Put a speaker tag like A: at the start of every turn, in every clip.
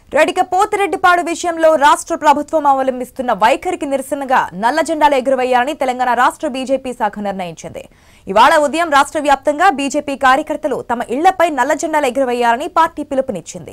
A: రెడ్డిక పోతిరెడ్డిపాడు విషయంలో రాష్ట్ర ప్రభుత్వం అవలంబిస్తున్న వైఖరికి నిరసనగా నల్ల జెండాలు ఎగురవేయాలని తెలంగాణ రాష్ట్ర బీజేపీ శాఖ నిర్ణయించింది ఇవాళ ఉదయం రాష్ట్ర వ్యాప్తంగా బీజేపీ కార్యకర్తలు తమ ఇళ్లపై నల్ల జెండాలు ఎగురవేయాలని పార్టీ పిలుపునిచ్చింది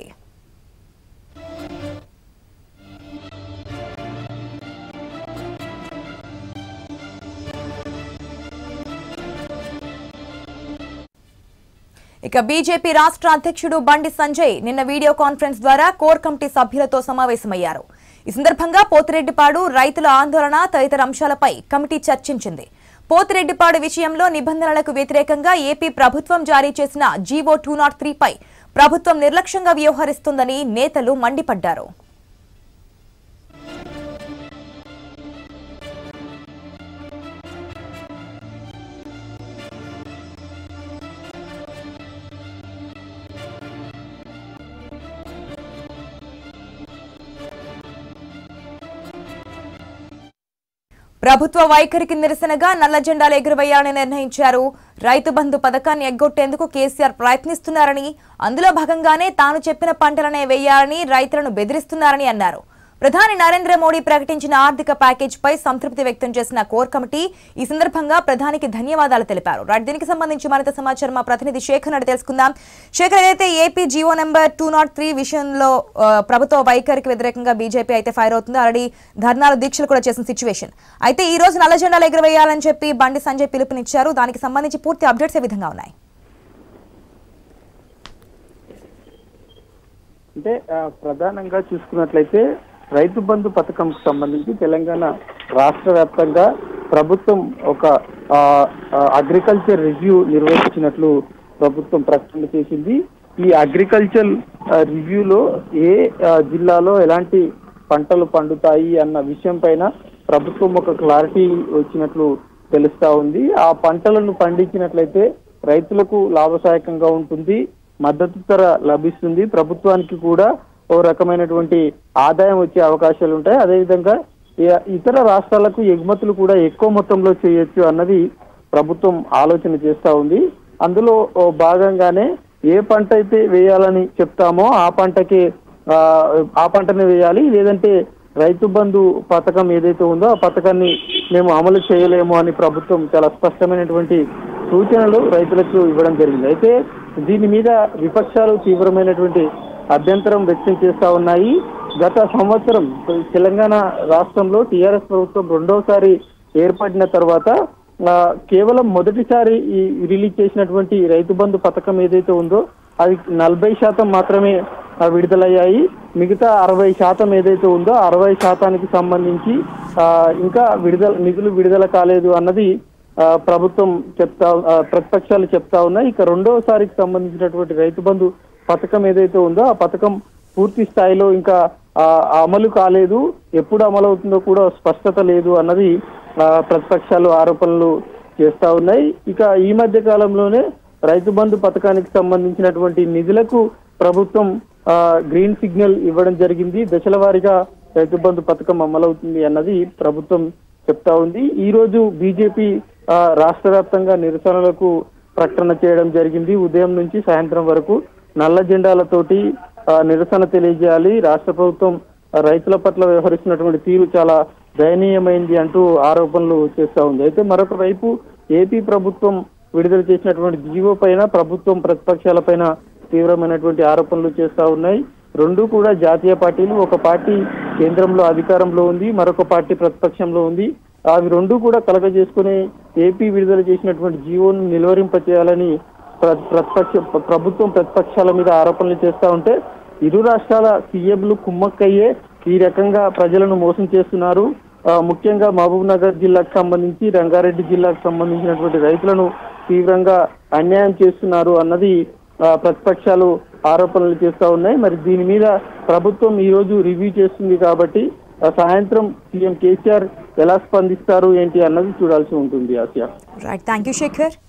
A: ఇక బీజేపీ రాష్ట్ర అధ్యక్షుడు బండి సంజయ్ నిన్న వీడియో కాన్ఫరెన్స్ ద్వారా కోర్ కమిటీ సభ్యులతో సమావేశమయ్యారు ఈ సందర్భంగా పోతిరెడ్డిపాడు రైతుల ఆందోళన తదితర అంశాలపై కమిటీ చర్చించింది పోతిరెడ్డిపాడు విషయంలో నిబంధనలకు వ్యతిరేకంగా ఏపీ ప్రభుత్వం జారీ చేసిన జీవో టూ నాట్ త్రీపై ప్రభుత్వం నిర్లక్ష్యంగా వ్యవహరిస్తుందని నేతలు మండిపడ్డారు ప్రభుత్వ వైఖరికి నిరసనగా నల్ల జెండాలు ఎగురవేయాలని నిర్ణయించారు రైతు బంధు పథకాన్ని ఎగ్గొట్టేందుకు కేసీఆర్ ప్రయత్నిస్తున్నారని అందులో భాగంగానే తాను చెప్పిన పంటలనే వేయాలని రైతులను బెదిరిస్తున్నారని అన్నారు ప్రధాని నరేంద్ర మోడీ ప్రకటించిన ఆర్థిక ప్యాకేజ్ పై సంతృప్తి వ్యక్తం చేసిన కోర్ కమిటీ ఈ సందర్భంగా ప్రధానికి ధన్యవాదాలు తెలిపారు రైట్ దీనికి సంబంధించి మరింత సమాచారం మా ప్రతినిధి శేఖర్ నాడు తెలుసుకుందాం శేఖర్ ఏదైతే AP GO number two nought three విషయంలో ఆ, ప్రభుత్వ వైఖరికి వ్యతిరేకంగా బీజేపీ అయితే ఫైర్ అవుతుందో ఆల్రెడీ ధర్నాలు దీక్షలు కూడా చేసిన సిచ్యువేషన్ అయితే ఈ రోజు నల్ల జెండాలు ఎగురవేయాలని చెప్పి బండి సంజయ్ పిలుపునిచ్చారు దానికి సంబంధించి పూర్తి అప్డేట్స్ ఏ విధంగా ఉన్నాయి
B: అంటే ఆ, ప్రధానంగా చూసుకున్నట్లయితే రైతు బంధు పథకంకు సంబంధించి తెలంగాణ రాష్ట్ర వ్యాప్తంగా ప్రభుత్వం ఒక అగ్రికల్చర్ రివ్యూ నిర్వహించినట్లు ప్రభుత్వం ప్రకటన చేసింది ఈ అగ్రికల్చర్ రివ్యూలో ఏ ఆ, జిల్లాలో ఎలాంటి పంటలు పండుతాయి అన్న విషయం పైన ప్రభుత్వం ఒక క్లారిటీ వచ్చినట్లు తెలుస్తా ఉంది ఆ పంటలను పండించినట్లయితే రైతులకు లాభసాయకంగా ఉంటుంది మద్దతు ధర లభిస్తుంది ప్రభుత్వానికి కూడా ఓ రకమైనటువంటి ఆదాయం వచ్చే అవకాశాలు ఉంటాయి అదేవిధంగా ఇ- ఇతర రాష్ట్రాలకు ఎగుమతులు కూడా ఎక్కువ మొత్తంలో చేయొచ్చు అన్నది ప్రభుత్వం ఆలోచన చేస్తా ఉంది అందులో ఓ భాగంగానే ఏ పంట అయితే వేయాలని చెప్తామో ఆ పంటకే ఆ, ఆ పంటనే వేయాలి లేదంటే రైతు బంధు పథకం ఏదైతే ఉందో ఆ పథకాన్ని మేము అమలు చేయలేము అని ప్రభుత్వం చాలా స్పష్టమైనటువంటి సూచనలు రైతులకు ఇవ్వడం జరిగింది అయితే దీని మీద విపక్షాలు తీవ్రమైనటువంటి అభ్యంతరం వ్యక్తం చేస్తా ఉన్నాయి గత సంవత్సరం తెలంగాణ రాష్ట్రంలో టీఆర్ఎస్ ప్రభుత్వం రెండోసారి ఏర్పడిన తర్వాత ఆ, కేవలం మొదటిసారి ఈ రిలీజ్ చేసినటువంటి రైతు బంధు పథకం ఏదైతే ఉందో అది నలభై శాతం మాత్రమే ఆ, విడుదలయ్యాయి మిగతా అరవై శాతం ఏదైతే ఉందో అరవై శాతానికి సంబంధించి ఆ, ఇంకా విడుదల నిధులు విడుదల కాలేదు అన్నది ఆ, ప్రభుత్వం చెప్తా ఆ, ప్రతిపక్షాలు చెప్తా ఉన్నాయి ఇక రెండోసారికి సంబంధించినటువంటి రైతు బంధు పథకం ఏదైతే ఉందో ఆ పథకం పూర్తి స్థాయిలో ఇంకా ఆ, అమలు కాలేదు ఎప్పుడు అమలు అవుతుందో కూడా స్పష్టత లేదు అన్నది ఆ, ప్రతిపక్షాలు ఆరోపణలు చేస్తా ఉన్నాయి ఇక ఈ మధ్య కాలంలోనే రైతు బంధు పథకానికి సంబంధించినటువంటి నిధులకు ప్రభుత్వం ఆ, గ్రీన్ సిగ్నల్ ఇవ్వడం జరిగింది దశల వారీగా రైతు బంధు పథకం అమలవుతుంది అన్నది ప్రభుత్వం చెప్తా ఉంది ఈ రోజు బీజేపీ ఆ, రాష్ట్ర వ్యాప్తంగా నిరసనలకు ప్రకటన చేయడం జరిగింది ఉదయం నుంచి సాయంత్రం వరకు నల్ల జెండాలతోటి ఆ, నిరసన తెలియజేయాలి రాష్ట్ర ప్రభుత్వం ఆ, రైతుల పట్ల వ్యవహరిస్తున్నటువంటి తీరు చాలా దయనీయమైంది అంటూ ఆరోపణలు చేస్తా ఉంది అయితే మరొక వైపు ఏపీ ప్రభుత్వం విడుదల చేసినటువంటి జీవో పైన ప్రభుత్వం ప్రతిపక్షాల పైన తీవ్రమైనటువంటి ఆరోపణలు చేస్తా ఉన్నాయి రెండు కూడా జాతీయ పార్టీలు ఒక పార్టీ కేంద్రంలో అధికారంలో ఉంది మరొక పార్టీ ప్రతిపక్షంలో ఉంది అవి రెండు కూడా కలగజేసుకుని ఏపీ విడుదల చేసినటువంటి జీవోను నిలువరింప చేయాలని ప్ర- ప్రతిపక్ష ప్ర- ప్రభుత్వం ప్రతిపక్షాల మీద ఆరోపణలు చేస్తా ఉంటే ఇరు రాష్ట్రాల సీఎంలు కుమ్మక్కయ్యే ఈ రకంగా ప్రజలను మోసం చేస్తున్నారు ఆ, ముఖ్యంగా మహబూబ్ నగర్ జిల్లాకు సంబంధించి రంగారెడ్డి జిల్లాకు సంబంధించినటువంటి రైతులను తీవ్రంగా అన్యాయం చేస్తున్నారు అన్నది ఆ, ప్రతిపక్షాలు ఆరోపణలు చేస్తా ఉన్నాయి మరి దీని మీద ప్రభుత్వం ఈ రోజు రివ్యూ చేస్తుంది కాబట్టి ఆ, సాయంత్రం సీఎం కేసీఆర్ ఎలా స్పందిస్తారు ఏంటి అన్నది చూడాల్సి ఉంటుంది ఆసియా
A: రైట్ థ్యాంక్ యూ శేఖర్